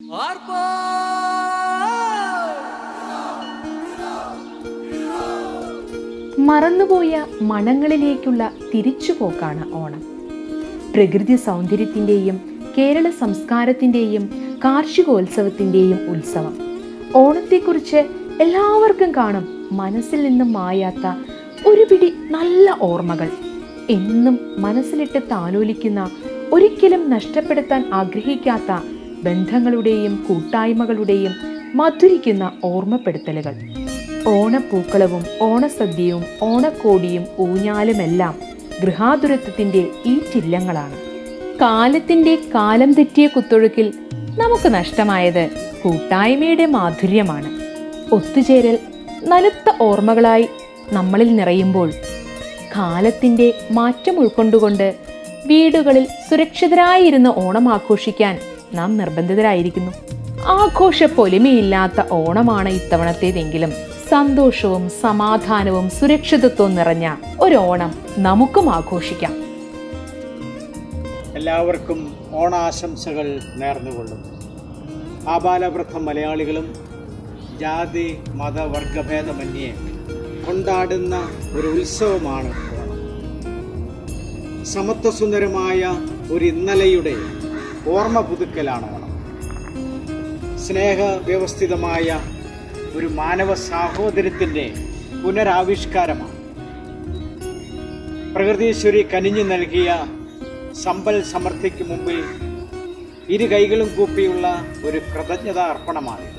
മറന്നുപോയ മണങ്ങളിലേക്കുള്ള തിരിച്ചുപോക്കാണ് ഓണം പ്രകൃതി സൗന്ദര്യത്തിൻ്റെയും കേരള സംസ്കാരത്തിൻ്റെയും കാർഷികോത്സവത്തിൻ്റെയും ഉത്സവം ഓണത്തെക്കുറിച്ച് എല്ലാവർക്കും കാണും മനസ്സിൽ നിന്നും മായാത്ത ഒരു പിടി നല്ല ഓർമ്മകൾ എന്നും മനസ്സിലിട്ട് താലോലിക്കുന്ന ഒരിക്കലും നഷ്ടപ്പെടുത്താൻ ആഗ്രഹിക്കാത്ത ബന്ധങ്ങളുടെയും കൂട്ടായ്മകളുടെയും മധുരിക്കുന്ന ഓർമ്മപ്പെടുത്തലുകൾ ഓണപ്പൂക്കളവും ഓണസദ്യയും ഓണക്കോടിയും ഊഞ്ഞാലുമെല്ലാം ഗൃഹാതുരത്വത്തിന്റെ ഈ ചില്ലങ്ങളാണ് കാലത്തിന്റെ കാലം തെറ്റിയ കുത്തൊഴുക്കിൽ നമുക്ക് നഷ്ടമായത് കൂട്ടായ്മയുടെ മാധുര്യമാണ് ഒത്തുചേരൽ നനുത്ത ഓർമ്മകളായി നമ്മളിൽ നിറയുമ്പോൾ കാലത്തിന്റെ മാറ്റം ഉൾക്കൊണ്ടുകൊണ്ട് വീടുകളിൽ സുരക്ഷിതരായിരുന്ന് ഓണം ആഘോഷിക്കാൻ നാം നിർബന്ധിതരായിരിക്കുന്നു ആഘോഷ പൊലിമയില്ലാത്ത ഓണമാണ് ഇത്തവണത്തേതെങ്കിലും സന്തോഷവും സമാധാനവും സുരക്ഷിതത്വവും നിറഞ്ഞ ഒരു ഓണം നമുക്കും ആഘോഷിക്കാം എല്ലാവർക്കും ഓണാശംസകൾ നേർന്നുകൊള്ളുന്നു ആബാലവൃദ്ധ മലയാളികളും ജാതി മത വർഗഭേദമന്യേ കൊണ്ടാടുന്ന ഒരു ഉത്സവമാണ് ഓണം സമത്വസുന്ദരമായ ഒരു ഇന്നലെയുടെ ഓർമ്മ പുതുക്കലാണ് ഓണം സ്നേഹ വ്യവസ്ഥിതമായ ഒരു മാനവ സാഹോദര്യത്തിൻ്റെ പുനരാവിഷ്കാരമാണ് പ്രകൃതീശ്വരി കനിഞ്ഞു നൽകിയ സമ്പൽ സമൃദ്ധിക്ക് മുമ്പിൽ ഇരു കൈകളും കൂപ്പിയുള്ള ഒരു കൃതജ്ഞത അർപ്പണമാണിത്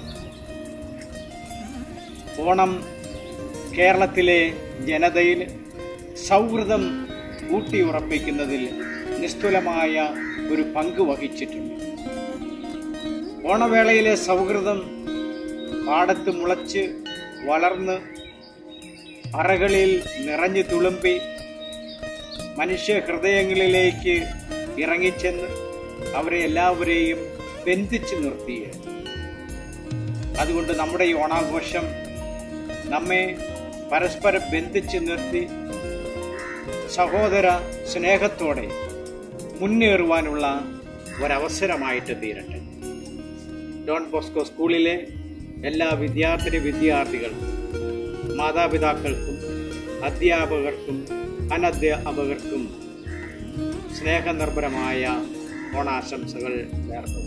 ഓണം കേരളത്തിലെ ജനതയിൽ സൗഹൃദം ഊട്ടിയുറപ്പിക്കുന്നതിൽ നിസ്തുലമായ ഒരു പങ്ക് വഹിച്ചിട്ടുണ്ട് ഓണവേളയിലെ സൗഹൃദം പാടത്ത് മുളച്ച് വളർന്ന് അറകളിൽ നിറഞ്ഞു തുളുമ്പി മനുഷ്യ ഹൃദയങ്ങളിലേക്ക് ഇറങ്ങിച്ചെന്ന് അവരെ എല്ലാവരെയും ബന്ധിച്ചു നിർത്തിയ അതുകൊണ്ട് നമ്മുടെ ഈ ഓണാഘോഷം നമ്മെ പരസ്പരം ബന്ധിച്ചു നിർത്തി സഹോദര സ്നേഹത്തോടെ മുന്നേറുവാനുള്ള ഒരവസരമായിട്ട് തീരട്ടെ ഡോൺ ബോസ്കോ സ്കൂളിലെ എല്ലാ വിദ്യാർത്ഥിനി വിദ്യാർത്ഥികൾക്കും മാതാപിതാക്കൾക്കും അധ്യാപകർക്കും അനധ്യാപകർക്കും സ്നേഹനിർഭരമായ ഓണാശംസകൾ നേർന്നു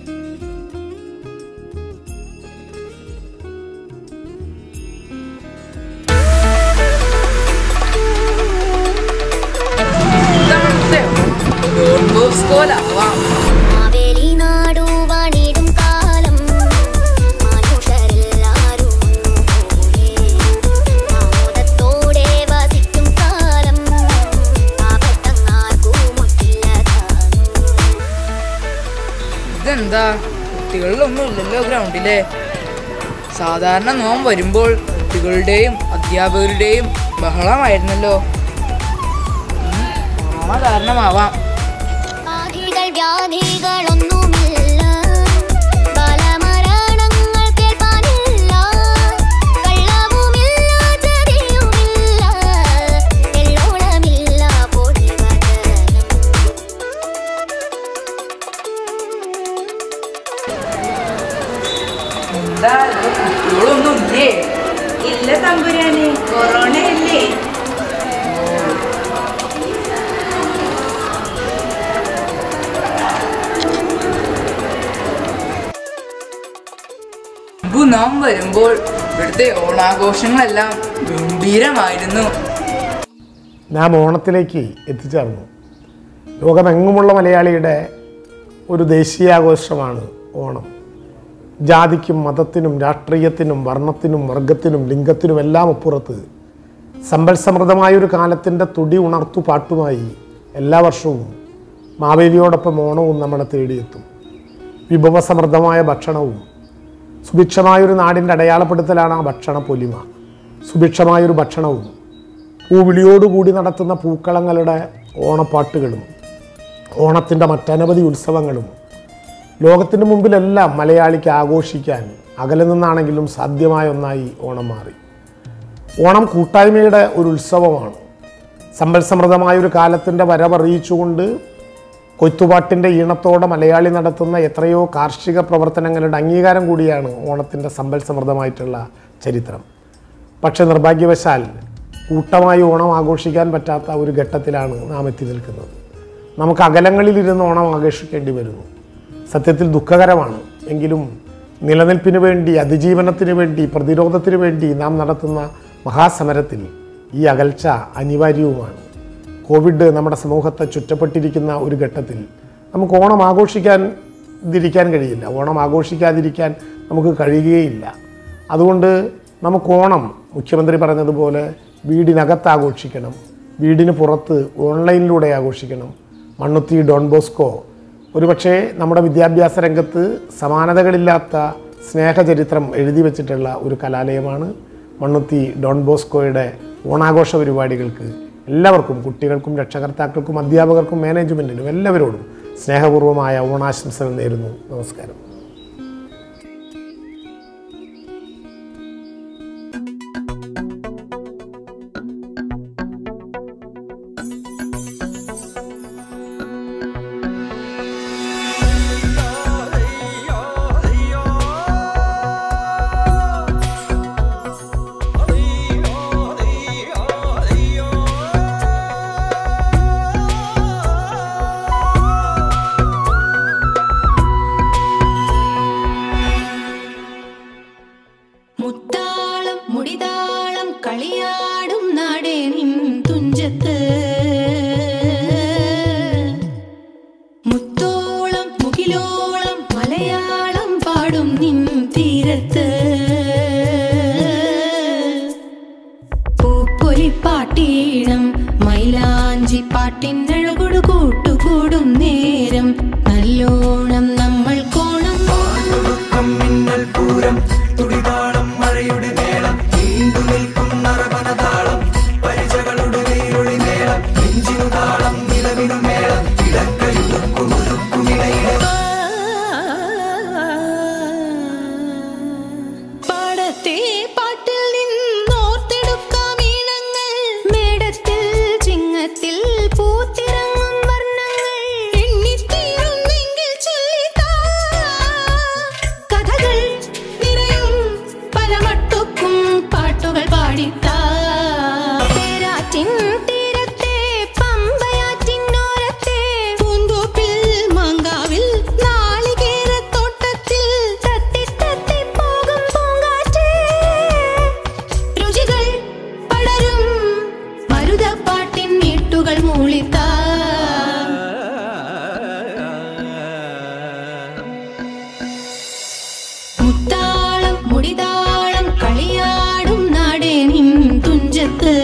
മാവേലി നാടു വാണിടും കാലം മനുഷ്യരെല്ലാരും ഒന്നുപോലെ ആമോദത്തോടെ വസിക്കും കാലം ആപത്തങ്ങാർക്കും മുട്ടില്ലതാനും ഇതെന്താ കുട്ടികളിലൊന്നും ഇല്ലല്ലോ ഗ്രൗണ്ടിലെ സാധാരണ നോം വരുമ്പോൾ കുട്ടികളുടെയും അധ്യാപകരുടെയും ബഹളമായിരുന്നല്ലോ ഉം, കൊറോണ കാരണമാവാം ആദികൾ വ്യാധികളൊന്നുമില്ല ബാലമരണങ്ങൾ കേൾക്കാനില്ല കള്ളവുമില്ല ചതിയുമില്ല എള്ളോളമില്ല പൊടിവചനം എന്താ ഇത് കുട്ടികളൊന്നും ഇല്ലേ ഇല്ല തമ്പുരാനെ കൊറോണ അല്ലേ മുമ്പ് നാം വരുമ്പോൾ ഇവിടുത്തെ ഓണാഘോഷങ്ങളെല്ലാം ഗംഭീരമായിരുന്നു നാം ഓണത്തിലേക്ക് എത്തിച്ചേർന്നു ലോകമെങ്ങുമുള്ള മലയാളിയുടെ ഒരു ദേശീയാഘോഷമാണ് ഓണം ജാതിക്കും മതത്തിനും രാഷ്ട്രീയത്തിനും വർണ്ണത്തിനും വർഗത്തിനും ലിംഗത്തിനും എല്ലാം അപ്പുറത്ത് സമ്പൽ സമൃദ്ധമായൊരു കാലത്തിൻ്റെ തുടി ഉണർത്തു പാട്ടുമായി എല്ലാ വർഷവും മാവേലിയോടൊപ്പം ഓണവും നമ്മളെ തേടിയെത്തും വിഭവസമൃദ്ധമായ ഭക്ഷണവും സുഭിക്ഷമായൊരു നാടിൻ്റെ അടയാളപ്പെടുത്തലാണ് ആ ഭക്ഷണ പൊലിമ സുഭിക്ഷമായൊരു ഭക്ഷണവും പൂവിളിയോടുകൂടി നടത്തുന്ന പൂക്കളങ്ങളുടെ ഓണപ്പാട്ടുകളും ഓണത്തിൻ്റെ മറ്റനവധി ഉത്സവങ്ങളും ലോകത്തിൻ്റെ മുമ്പിലെല്ലാം മലയാളിക്ക് ആഘോഷിക്കാൻ അകലെ നിന്നാണെങ്കിലും സാധ്യമായ ഒന്നായി ഓണം മാറി ഓണം കൂട്ടായ്മയുടെ ഒരു ഉത്സവമാണ് സമ്പൽ സമൃദ്ധമായ ഒരു കാലത്തിൻ്റെ വരവറിയിച്ചുകൊണ്ട് കൊയ്ത്തുപാട്ടിൻ്റെ ഈണത്തോടെ മലയാളി നടത്തുന്ന എത്രയോ കാർഷിക പ്രവർത്തനങ്ങളുടെ അംഗീകാരം കൂടിയാണ് ഓണത്തിൻ്റെ സമ്പൽ സമൃദ്ധമായിട്ടുള്ള ചരിത്രം പക്ഷെ നിർഭാഗ്യവശാൽ കൂട്ടമായി ഓണം ആഘോഷിക്കാൻ പറ്റാത്ത ഒരു ഘട്ടത്തിലാണ് നാം എത്തി നിൽക്കുന്നത് നമുക്ക് അകലങ്ങളിലിരുന്ന് ഓണം ആഘോഷിക്കേണ്ടി വരുന്നു സത്യത്തിൽ ദുഃഖകരമാണ് എങ്കിലും നിലനിൽപ്പിന് വേണ്ടി അതിജീവനത്തിന് വേണ്ടി പ്രതിരോധത്തിന് വേണ്ടി നാം നടത്തുന്ന മഹാസമരത്തിൽ ഈ അകൽച്ച അനിവാര്യവുമാണ് കോവിഡ് നമ്മുടെ സമൂഹത്തെ ചുറ്റപ്പെട്ടിരിക്കുന്ന ഒരു ഘട്ടത്തിൽ നമുക്ക് ഓണം ആഘോഷിക്കാൻ ഇരിക്കാൻ കഴിയില്ല ഓണം ആഘോഷിക്കാതിരിക്കാൻ നമുക്ക് കഴിയുകയില്ല അതുകൊണ്ട് നമുക്ക് ഓണം മുഖ്യമന്ത്രി പറഞ്ഞതുപോലെ വീടിനകത്ത് ആഘോഷിക്കണം വീടിന് പുറത്ത് ഓൺലൈനിലൂടെ ആഘോഷിക്കണം മണ്ണുത്തി ഡോൺ ബോസ്കോ ഒരുപക്ഷെ നമ്മുടെ വിദ്യാഭ്യാസ രംഗത്ത് സമാനതകളില്ലാത്ത സ്നേഹചരിത്രം എഴുതി വച്ചിട്ടുള്ള ഒരു കലാലയമാണ് മണ്ണുത്തി ഡോൺ ബോസ്കോയുടെ ഓണാഘോഷ പരിപാടികൾക്ക് എല്ലാവർക്കും കുട്ടികൾക്കും രക്ഷകർത്താക്കൾക്കും അധ്യാപകർക്കും മാനേജ്മെൻറ്റിനും എല്ലാവരോടും സ്നേഹപൂർവ്വമായ ഓണാശംസകൾ നേരുന്നു നമസ്കാരം മുത്താളം മുടിതാളം കളിയാടും നാടേ നിൻ തുഞ്ചത്ത് മുത്തോളം മുകിലോളം മലയാളം പാടും നിൻ തീരത്ത് പൂപ്പൊലിപ്പാട്ടീണം മൈലാഞ്ചി പാട്ടിനഴകൊടു കൂട്ടുകൂടും നേരം നല്ലോണം നമ്മൾ കോണം പാടത്തെ പാട്ടിൽ നിന്നോർത്തെടുക്കാം ഈണങ്ങൾ മേടത്തിൽ ചിങ്ങത്തിൽ പൂത്തിറങ്ങും വർണ്ണങ്ങൾ എണ്ണിത്തീരുന്നെങ്കിൽ ചൊല്ലിത്താ കഥകൾ നിറയും പല മട്ടുക്കും പാട്ടുകൾ പാടിത്താ പേരാറ്റിൻ തീരത്തെ പമ്പയാറ്റിനോരത്തെ പൂന്തോപ്പിൽ മാങ്കാവിൽ നാളികേരത്തോട്ടത്തിൽ തത്തി തത്തി പോകും പൂങ്കാറ്റേ രുചികൾ പടരും മരുതപ്പാട്ടിൻ നീട്ടുകൾ മൂളിത്താ മുത്താളം മുടിതാളം കളിയാടും നാടേ നിൻ തുഞ്ചത്ത്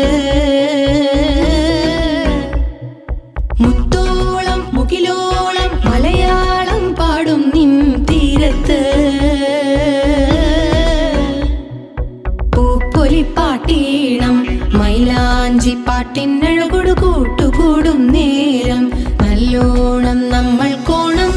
മുത്തോളം മുകിലോളം മലയാളം പാടും നിൻ തീരത്ത് പൂപ്പൊലിപ്പാട്ടീണം മൈലാഞ്ചി പാട്ടിനഴകൊടു കൂട്ടുകൂടും നേരം നല്ലോണം നമ്മൾ കോണം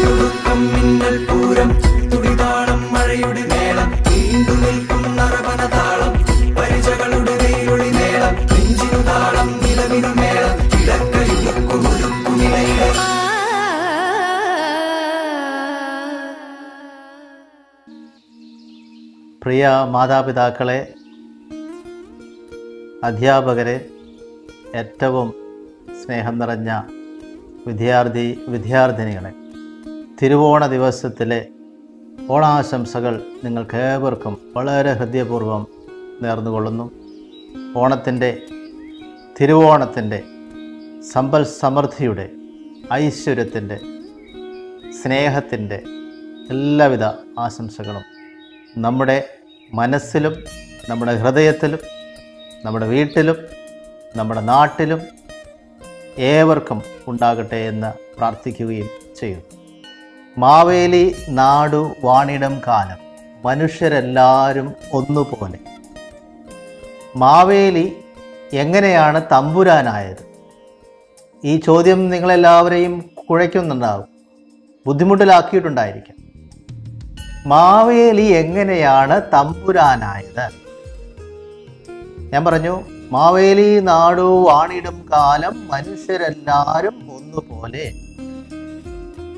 പ്രിയ മാതാപിതാക്കളെ അധ്യാപകരെ ഏറ്റവും സ്നേഹം നിറഞ്ഞ വിദ്യാർത്ഥി വിദ്യാർത്ഥിനികളെ തിരുവോണ ദിവസത്തിലെ ഓണാശംസകൾ നിങ്ങൾക്കേവർക്കും വളരെ ഹൃദയപൂർവ്വം നേർന്നുകൊള്ളുന്നു ഓണത്തിൻ്റെ തിരുവോണത്തിൻ്റെ സമ്പൽ സമൃദ്ധിയുടെ ഐശ്വര്യത്തിൻ്റെ സ്നേഹത്തിൻ്റെ എല്ലാവിധ ആശംസകളും നമ്മുടെ മനസ്സിലും നമ്മുടെ ഹൃദയത്തിലും നമ്മുടെ വീട്ടിലും നമ്മുടെ നാട്ടിലും ഏവർക്കും ഉണ്ടാകട്ടെ എന്ന് പ്രാർത്ഥിക്കുകയും ചെയ്യുന്നു മാവേലി നാടു വാണിടം കാലം മനുഷ്യരെല്ലാവരും ഒന്നുപോലെ മാവേലി എങ്ങനെയാണ് തമ്പുരാനായത് ഈ ചോദ്യം നിങ്ങളെല്ലാവരെയും കുഴയ്ക്കുന്നുണ്ടാവും ബുദ്ധിമുട്ടിലാക്കിയിട്ടുണ്ടായിരിക്കാം മാവേലി എങ്ങനെയാണ് തമ്പുരാനായത് ഞാൻ പറഞ്ഞു മാവേലി നാടു വാണിടും കാലം മനുഷ്യരെല്ലാവരും ഒന്നുപോലെ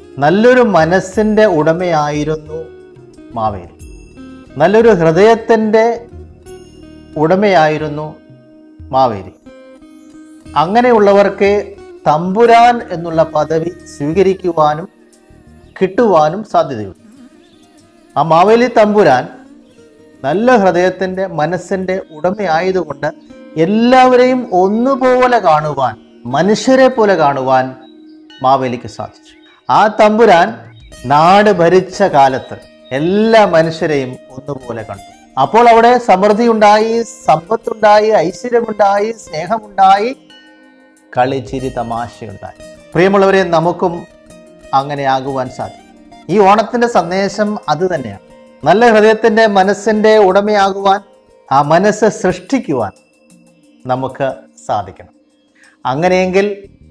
നല്ലൊരു മനസ്സിൻ്റെ ഉടമയായിരുന്നു മാവേലി നല്ലൊരു ഹൃദയത്തിൻ്റെ ഉടമയായിരുന്നു മാവേലി അങ്ങനെയുള്ളവർക്ക് തമ്പുരാൻ എന്നുള്ള പദവി സ്വീകരിക്കുവാനും കിട്ടുവാനും സാധ്യതയുണ്ട് ആ മാവേലി തമ്പുരാൻ നല്ല ഹൃദയത്തിൻ്റെ മനസ്സിൻ്റെ ഉടമയായതുകൊണ്ട് എല്ലാവരെയും ഒന്നുപോലെ കാണുവാൻ മനുഷ്യരെ പോലെ കാണുവാൻ മാവേലിക്ക് സാധിച്ചു ആ തമ്പുരാൻ നാട് ഭരിച്ച കാലത്ത് എല്ലാ മനുഷ്യരെയും ഒന്നുപോലെ കണ്ടു അപ്പോൾ അവിടെ സമൃദ്ധി ഉണ്ടായി സമ്പത്തുണ്ടായി ഐശ്വര്യമുണ്ടായി സ്നേഹമുണ്ടായി കളിച്ചിരി തമാശയുണ്ടായി പ്രിയമുള്ളവരെ നമുക്കും അങ്ങനെ ആകുവാൻ സാധിക്കും ഈ ഓണത്തിന്റെ സന്ദേശം അത് തന്നെയാണ് നല്ല ഹൃദയത്തിന്റെ മനസ്സിന്റെ ഉടമയാകുവാൻ ആ മനസ്സ് സൃഷ്ടിക്കുവാൻ നമുക്ക് സാധിക്കണം അങ്ങനെയെങ്കിൽ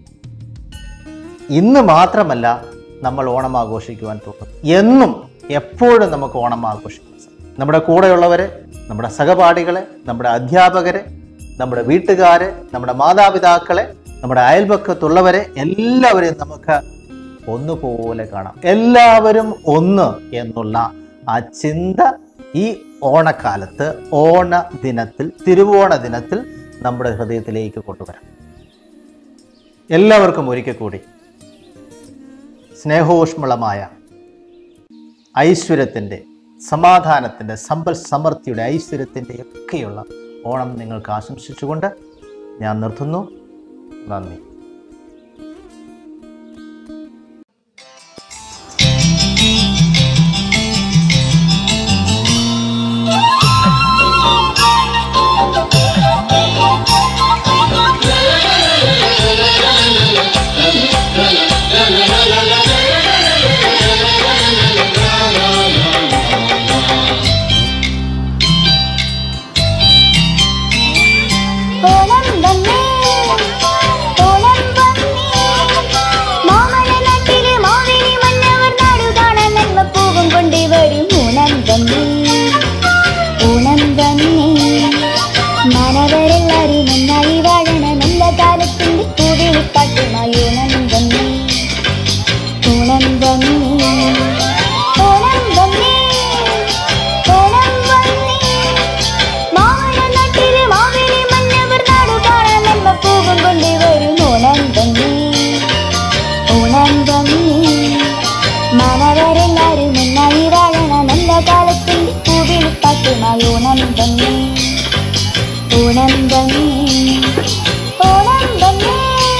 ഇന്ന് മാത്രമല്ല നമ്മൾ ഓണം ആഘോഷിക്കുവാൻ തോന്നും എന്നും എപ്പോഴും നമുക്ക് ഓണം ആഘോഷിക്കാൻ സാധിക്കും നമ്മുടെ കൂടെയുള്ളവരെ നമ്മുടെ സഹപാഠികളെ നമ്മുടെ അധ്യാപകരെ നമ്മുടെ വീട്ടുകാരെ നമ്മുടെ മാതാപിതാക്കളെ നമ്മുടെ അയൽപക്കത്തുള്ളവരെ എല്ലാവരെയും നമുക്ക് ഒന്നുപോലെ കാണാം എല്ലാവരും ഒന്ന് എന്നുള്ള ആ ചിന്ത ഈ ഓണക്കാലത്ത് ഓണ ദിനത്തിൽ തിരുവോണ ദിനത്തിൽ നമ്മുടെ ഹൃദയത്തിലേക്ക് കൊണ്ടുവരാം എല്ലാവർക്കും ഒരിക്കൽ കൂടി സ്നേഹോഷ്മളമായ ഐശ്വര്യത്തിൻ്റെ സമാധാനത്തിൻ്റെ സമ്പൽ സമൃദ്ധിയുടെ ഐശ്വര്യത്തിൻ്റെ ഒക്കെയുള്ള ഓണം നിങ്ങൾക്ക് ആശംസിച്ചുകൊണ്ട് ഞാൻ നിർത്തുന്നു നന്ദി ഓണം വന്നേ ഓണം വന്നേ മാമലനാട്ടിലെ മാവേലി മന്നവർ നാടു കാണാൻ നന്മ പൂവും കൊണ്ടേ വരും ഓണം വന്നേ ഓണം വന്നേ മാനവരെല്ലാരും നന്നായി വാഴണ നല്ല കാലത്തിന്റെ പൂവിളിപ്പാട്ടുമായി ഓണം വന്നേ ഓണം വന്നേ ഓണം വന്നേ ഓണം വന്നേ മാമലനാട്ടിലെ മാവേലി മന്നവർ നാടു കാണാൻ നന്മ പൂവും കൊണ്ടേ വരും ഓണം വന്നേ ഓണം വന്നേ മാനവരെല്ലാരും നന്നായി വാഴണ നല്ല കാലത്തിന്റെ പൂവിളിപ്പാട്ടുമായി ഓണം വന്നേ ഓണം വന്നേ ഓണം വന്നേ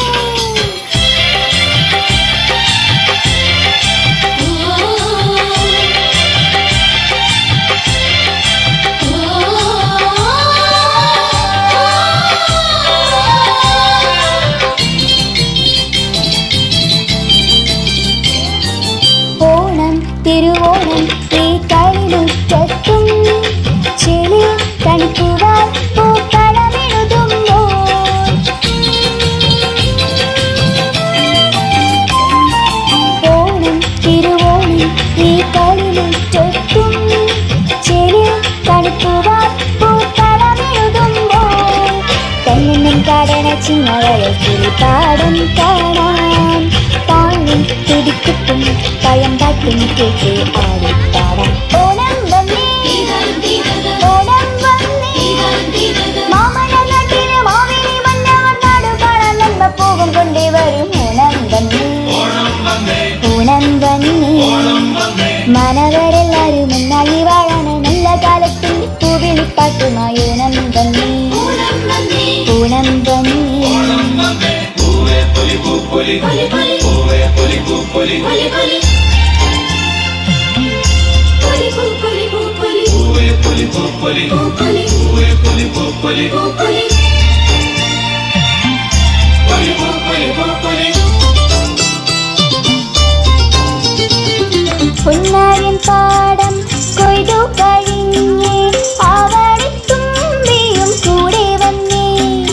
ഓണം തിരുവോണം ഈ കളിമുറ്റത്തും ചെളി തണുക്കുവാൻ പൂക്കളമെഴുതുമ്പോൾ ഓണം തിരുവോണം ഈ കളിമുറ്റത്തും ചെളി തണുക്കുവാൻ പൂക്കളമെഴുതുമ്പോൾ കണ്ണിനും കാടണ ചിങ്ങവയൽ കിളിപ്പാടും കാണാൻ പാളും തുടിക്കുത്തും പഴമ്പാട്ടും കേട്ട് ആടിപ്പാടാം ഓണം വന്നേ ഓണം വന്നേ മാമലനാട്ടിലെ മാവേലി മന്നവർ നാടു കാണാൻ നന്മ പോകും കൊണ്ടേ വരും ഓണം വന്നേ ഓണം വന്നേ മനവരെല്ലാരും ഒന്നായി വാഴണ നല്ല കാലത്തിന്റെ പൂവിളിപ്പാട്ടുമായി ഓണം വന്നേ ഓണം വന്നേ പൊന്നായൻ പാടം കൊയ്തു കഴിഞ്ഞേ ആവണിത്തുമ്പിയും കൂടെ വന്നേ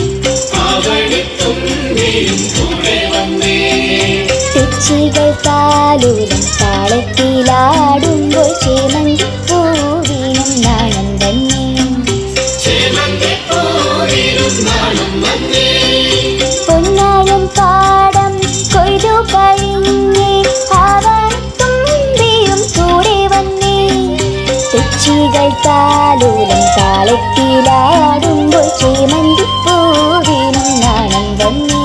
തെച്ചികൾ താലൂലം താളത്തിലാടുമ്പോൾ ചേമന്തി പൂവിനും നാണം തന്നെ പൊന്നായൻ പാടം കൊയ്തു കഴിഞ്ഞേ ആവണി താലൂലം താളത്തിലാടുമ്പോൾ ചേമന്തിപ്പൂവിനും നാണം വന്നേ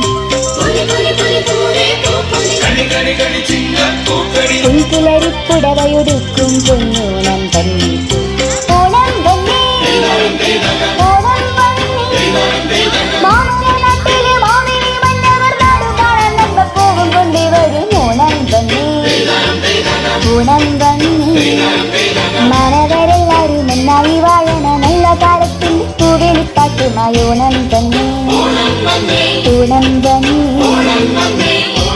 പുൽക്കിലരിപ്പുടവയൊടുക്കും പൊന്നോണം തന്നെ ഓണം തന്നെ ഓണം വന്നേ മാമനാട്ടിലെ മാമിനി മന്നവർ നാടു കാണാൻ നമ്മ പോകും കൊണ്ടേ വരും ഓണം തന്നെ ഓണം വന്നേ മനവരെല്ലാരും നന്നായി വാഴണ നല്ല കാലത്തിന്റെ പൂവെളിപ്പാട്ടുമായി ഓണം തന്നെ ഓണം തന്നെ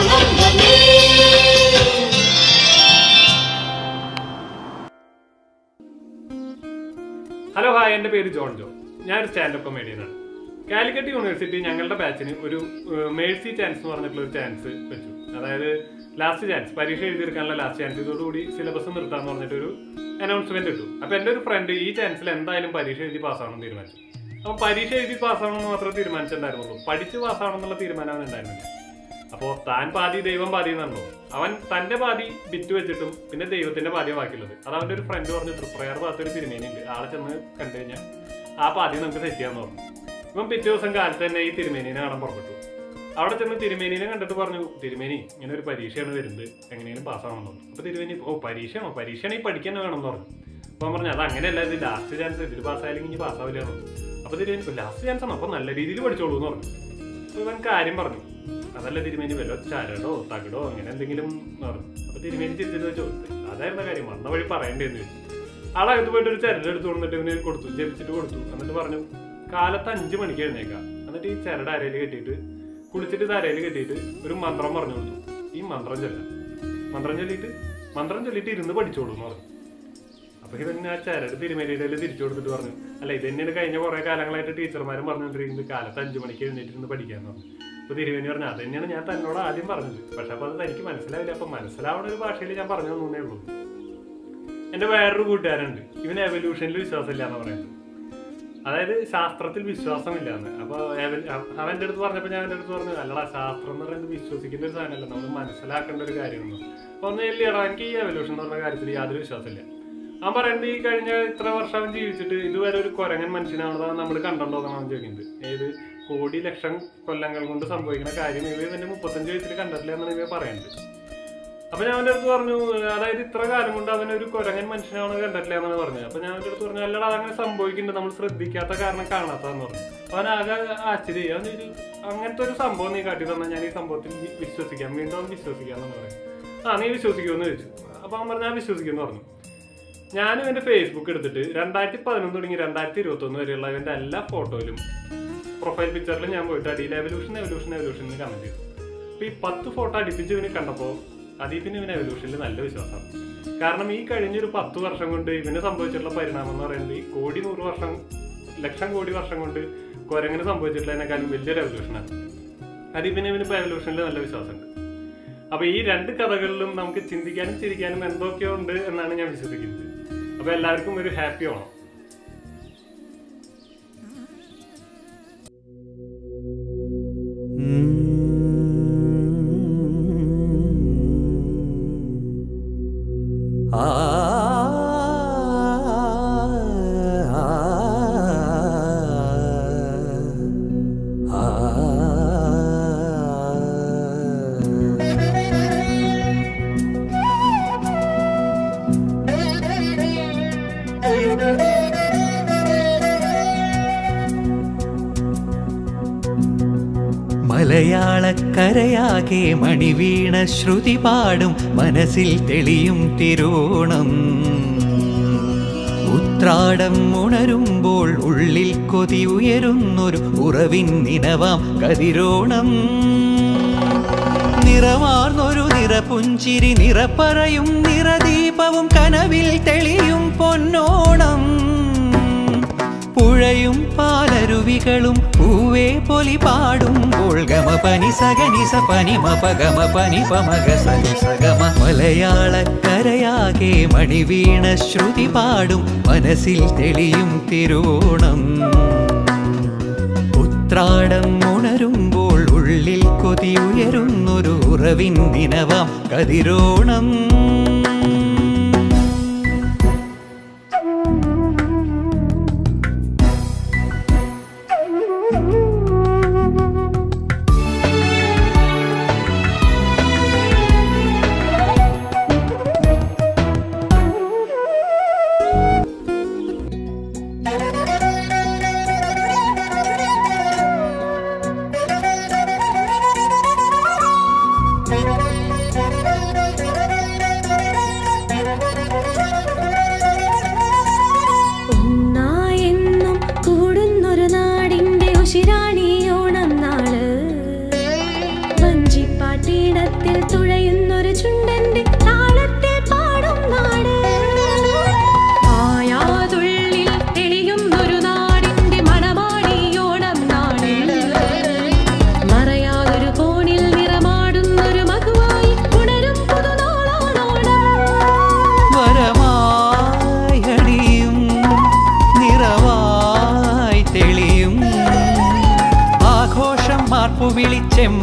ഹലോ ഹായ് എൻ്റെ പേര് ജോൺ ജോ ഞാനൊരു സ്റ്റാൻഡപ്പ് കൊമേഡിയനാണ് കാലിക്കറ്റ് യൂണിവേഴ്സിറ്റി ഞങ്ങളുടെ ബാച്ചിന് ഒരു മേഴ്സി ചാൻസ് എന്ന് പറഞ്ഞിട്ടുള്ള ഒരു ചാൻസ് വെച്ചു അതായത് ലാസ്റ്റ് ചാൻസ് പരീക്ഷ എഴുതിയെടുക്കാനുള്ള ലാസ്റ്റ് ചാൻസ് ഇതോടുകൂടി സിലബസ് നിർത്താന്ന് പറഞ്ഞിട്ടൊരു അനൗൺസ്മെന്റ് ഇട്ടു അപ്പൊ എൻ്റെ ഒരു ഫ്രണ്ട് ഈ ചാൻസിൽ എന്തായാലും പരീക്ഷ എഴുതി പാസ്സാവണം തീരുമാനിച്ചു അപ്പൊ പരീക്ഷ എഴുതി പാസ്സാവണമെന്ന് മാത്രമേ തീരുമാനിച്ചിട്ടുണ്ടായിരുന്നുള്ളൂ പഠിച്ച് പാസ്സാവണമെന്നുള്ള തീരുമാനം അവൻ ഉണ്ടായിരുന്നില്ല അപ്പോൾ താൻ പാതി ദൈവം പാതി എന്നുണ്ടോ അവൻ തന്റെ പാതി ബിറ്റ് വെച്ചിട്ടും പിന്നെ ദൈവത്തിന്റെ പാതിയെ ബാക്കിയുള്ളത് അത് അവന്റെ ഒരു ഫ്രണ്ട് പറഞ്ഞു തൃപ്രയാർ ഭാഗത്തൊരു തിരുമേനിയുണ്ട് ആളെ ചെന്ന് കണ്ടു കഴിഞ്ഞാൽ ആ പാതി നമുക്ക് സെറ്റ് ചെയ്യാന്ന് പറഞ്ഞു ഇവൻ പിറ്റേ ദിവസം കാലത്ത് തന്നെ ഈ തിരുമേനിനെ കാണാൻ പുറപ്പെട്ടു അവിടെ ചെന്ന് തിരുമേനിനെ കണ്ടിട്ട് പറഞ്ഞു തിരുമേനി ഇങ്ങനെ ഒരു പരീക്ഷയാണ് വരുന്നത് എങ്ങനെയും പാസ്സാവണം പറഞ്ഞു അപ്പൊ തിരുമേനി ഓ പരീക്ഷയാണോ പരീക്ഷയാണെങ്കിൽ പഠിക്കാൻ വേണം എന്ന് പറഞ്ഞു അപ്പൊ അവൻ പറഞ്ഞു അത് അങ്ങനെയല്ല ഇത് ലാസ്റ്റ് ചാൻസ് ഇതിൽ പാസ്സായാലും ഇനി പാസ്സാവില്ല അപ്പൊ തിരുമേനി ലാസ്റ്റ് ചാൻസ് ആണ് അപ്പൊ നല്ല രീതിയിൽ പഠിച്ചോളൂ എന്ന് പറഞ്ഞു അപ്പൊ ഇവൻ കാര്യം പറഞ്ഞു അതല്ല തിരുമേനി വല്ല ചരടോ തകിടോ അങ്ങനെ എന്തെങ്കിലും എന്ന് പറഞ്ഞു അപ്പൊ തിരുമേനി തിരിച്ചിട്ട് ചോദിച്ചു അതായിരുന്ന കാര്യം വന്ന വഴി പറയേണ്ടതെന്ന് ചോദിച്ചു ആളകത്ത് പോയിട്ട് ഒരു ചരട് എടുത്തു കൊടുത്തിട്ട് ഇവന് കൊടുത്തു ജപിച്ചിട്ട് കൊടുത്തു എന്നിട്ട് പറഞ്ഞു കാലത്ത് അഞ്ചു മണിക്ക് എഴുന്നേക്കാം എന്നിട്ട് ഈ ചരട് അരയിൽ കെട്ടിയിട്ട് കുളിച്ചിട്ട് ഇത് അരയിൽ കെട്ടിയിട്ട് ഒരു മന്ത്രം പറഞ്ഞു കൊടുത്തു ഈ മന്ത്രം ചൊല്ലാം മന്ത്രം ചൊല്ലിയിട്ട് മന്ത്രം ചൊല്ലിയിട്ട് ഇരുന്ന് പഠിച്ചോളൂ എന്ന് പറഞ്ഞു അപ്പൊ ഇവൻ ആ ചരട് തിരുമേനിയുടെ തിരിച്ചു കൊടുത്തിട്ട് പറഞ്ഞു അല്ല ഇത് തന്നെയാണ് കഴിഞ്ഞ കുറെ കാലങ്ങളായിട്ട് ടീച്ചർമാരും പറഞ്ഞുകൊണ്ടിരിക്കുന്നത് കാലത്ത് അഞ്ചു മണിക്ക് എഴുന്നേറ്റിരുന്ന് പഠിക്കാന്ന് പറഞ്ഞു അപ്പൊ തിരുമേനി പറഞ്ഞു അത് തന്നെയാണ് ഞാൻ തന്നോട് ആദ്യം പറഞ്ഞത് പക്ഷെ അപ്പൊ അത് തനിക്ക് മനസ്സിലാവില്ല അപ്പൊ മനസ്സിലാവുന്ന ഒരു ഭാഷയിൽ ഞാൻ പറഞ്ഞു തന്നേ ഉള്ളൂ എന്റെ വേറൊരു കൂട്ടുകാരുണ്ട് ഇവന് എവല്യൂഷനിൽ വിശ്വാസമില്ല എന്ന് പറയുന്നത് അതായത് ശാസ്ത്രത്തിൽ വിശ്വാസമില്ല എന്ന് അപ്പൊ എവൽ- അവ- അവന്റെ അടുത്ത് പറഞ്ഞപ്പോ ഞാൻ അവന്റെ അടുത്ത് പറഞ്ഞു അല്ലടാ ശാസ്ത്രം എന്ന് പറയുന്നത് വിശ്വസിക്കേണ്ട ഒരു സാധനമല്ല നമ്മൾ മനസ്സിലാക്കേണ്ട ഒരു കാര്യമാണ് അപ്പൊ ഒന്ന് ഇല്ലടാ എനിക്ക് ഈ എവല്യൂഷൻ എന്ന് പറഞ്ഞ കാര്യത്തിൽ യാതൊരു വിശ്വാസമില്ല അവൻ പറയുന്നത് ഈ കഴിഞ്ഞ ഇത്ര വർഷം അവൻ ജീവിച്ചിട്ട് ഇതുവരെ ഒരു കുരങ്ങൻ മനുഷ്യനാണെന്ന് നമ്മൾ കണ്ടോന്നാണ് അവൻ ചോദിക്കുന്നത് ഏത് കോടി ലക്ഷം കൊല്ലങ്ങൾ കൊണ്ട് സംഭവിക്കുന്ന കാര്യം ഇവ ഇവന്റെ മുപ്പത്തഞ്ച് വയസ്സിൽ കണ്ടിട്ടില്ല എന്നാണ് ഇവ പറയുന്നത് അപ്പൊ ഞാൻ അവന്റെ അടുത്ത് പറഞ്ഞു അതായത് ഇത്ര കാലം കൊണ്ട് അവൻ ഒരു കുരങ്ങൻ മനുഷ്യനാണ് കണ്ടിട്ടില്ല എന്നാണ് പറഞ്ഞത് അപ്പൊ ഞാൻ അവന്റെ അടുത്ത് പറഞ്ഞു അല്ലടാ അതങ്ങനെ സംഭവിക്കുന്നുണ്ട് നമ്മൾ ശ്രദ്ധിക്കാത്ത കാരണം കാണാത്തതെന്ന് പറഞ്ഞു അപ്പൊ അവൻ ആകെ ആശ്ചര്യം അവൻ ഒരു അങ്ങനത്തെ ഒരു സംഭവം നീ കാട്ടി തന്നാൽ ഞാൻ ഈ സംഭവത്തിൽ വി- വിശ്വസിക്കാം വീണ്ടും അവൻ വിശ്വസിക്കാന്ന് പറയും ആ നീ വിശ്വസിക്കുമെന്ന് ചോദിച്ചു അപ്പൊ അവൻ പറഞ്ഞു ഞാൻ വിശ്വസിക്കുമെന്ന് പറഞ്ഞു ഞാനും എന്റെ ഫേസ്ബുക്ക് എടുത്തിട്ട് രണ്ടായിരത്തി പതിനൊന്ന് തുടങ്ങി രണ്ടായിരത്തി ഇരുപത്തി ഒന്ന് വരെയുള്ള ഇവന്റെ എല്ലാ ഫോട്ടോയിലും പ്രൊഫൈൽ പിക്ചറിൽ ഞാൻ പോയിട്ട് അടിയിൽ എവല്യൂഷൻ എവല്യൂഷൻ എവല്യൂഷൻ എന്ന് കമന്റ് ചെയ്തു അപ്പൊ ഈ പത്ത് ഫോട്ടോ അടുപ്പിച്ച് ഇവന് കണ്ടപ്പോ അതിൽ പിന്നെ ഇവന് എവല്യൂഷനിൽ നല്ല വിശ്വാസം കാരണം ഈ കഴിഞ്ഞൊരു പത്ത് വർഷം കൊണ്ട് ഇവന് സംഭവിച്ചിട്ടുള്ള പരിണാമം എന്ന് പറയുന്നത് ഈ കോടി നൂറ് വർഷം ലക്ഷം കോടി വർഷം കൊണ്ട് കുരങ്ങനെ സംഭവിച്ചിട്ടുള്ളതിനേക്കാളും വലിയൊരു എവല്യൂഷനാണ് അതിൽ പിന്നെ ഇവന് ഇപ്പൊ എവല്യൂഷനിൽ നല്ല വിശ്വാസമുണ്ട് അപ്പൊ ഈ രണ്ട് കഥകളിലും നമുക്ക് ചിന്തിക്കാനും ചിരിക്കാനും എന്തൊക്കെയോ ഉണ്ട് എന്നാണ് ഞാൻ വിശ്വസിക്കുന്നത് അപ്പൊ എല്ലാവർക്കും ഒരു ഹാപ്പി ഓണം മലയാളക്കരയാകെ മണിവീണ ശ്രുതി പാടും മനസ്സിൽ തെളിയും തിരുവോണം ഉത്രാടം ഉണരുമ്പോൾ ഉള്ളിൽ കൊതി ഉയരുന്നൊരു ഉറവിൻ നിനവാം കതിരോണം നിറമാർന്നൊരു നിറപുഞ്ചിരി നിറപ്പറയും നിറദീപവും കനവിൽ തെളിയും പൊന്നോണം പുഴയും പാലരുവികളും പൂവേ പൊലി പാടുമ്പോൾ ഗമ പനി സഗനി സ പനി മപ ഗമ പനി പമഗ സനി സഗമ മലയാളക്കരയാകെ മണിവീണ ശ്രുതി പാടും മനസ്സിൽ തെളിയും തിരുവോണം ഉത്രാടം ഉണരുമ്പോൾ ഉള്ളിൽ കൊതി ഉയരുന്നൊരു ഉറവിൻ ദിനവാം കതിരോണം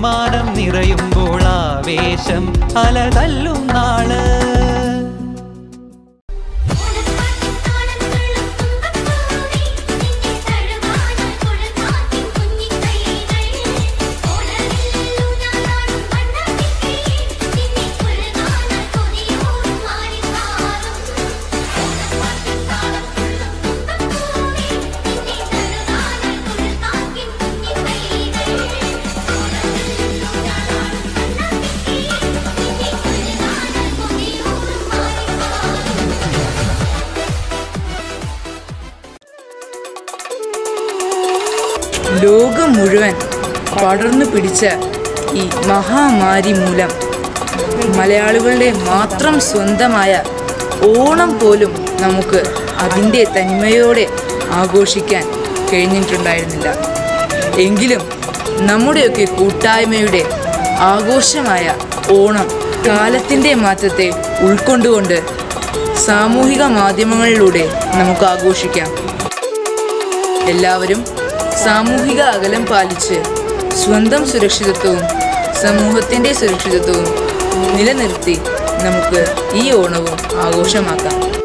മാനം നിറയുമ്പോൾ ആവേശം അലതല്ലും നാള് ലോകം മുഴുവൻ പടർന്നു പിടിച്ച ഈ മഹാമാരി മൂലം മലയാളികളുടെ മാത്രം സ്വന്തമായ ഓണം പോലും നമുക്ക് അതിൻ്റെ തനിമയോടെ ആഘോഷിക്കാൻ കഴിഞ്ഞിട്ടുണ്ടായിരുന്നില്ല എങ്കിലും നമ്മുടെയൊക്കെ കൂട്ടായ്മയുടെ ആഘോഷമായ ഓണം കാലത്തിൻ്റെ മാറ്റത്തെ ഉൾക്കൊണ്ടുകൊണ്ട് സാമൂഹിക മാധ്യമങ്ങളിലൂടെ നമുക്ക് ആഘോഷിക്കാം എല്ലാവരും സാമൂഹിക അകലം പാലിച്ച് സ്വന്തം സുരക്ഷിതത്വവും സമൂഹത്തിൻ്റെ സുരക്ഷിതത്വവും നിലനിർത്തി നമുക്ക് ഈ ഓണവും ആഘോഷമാക്കാം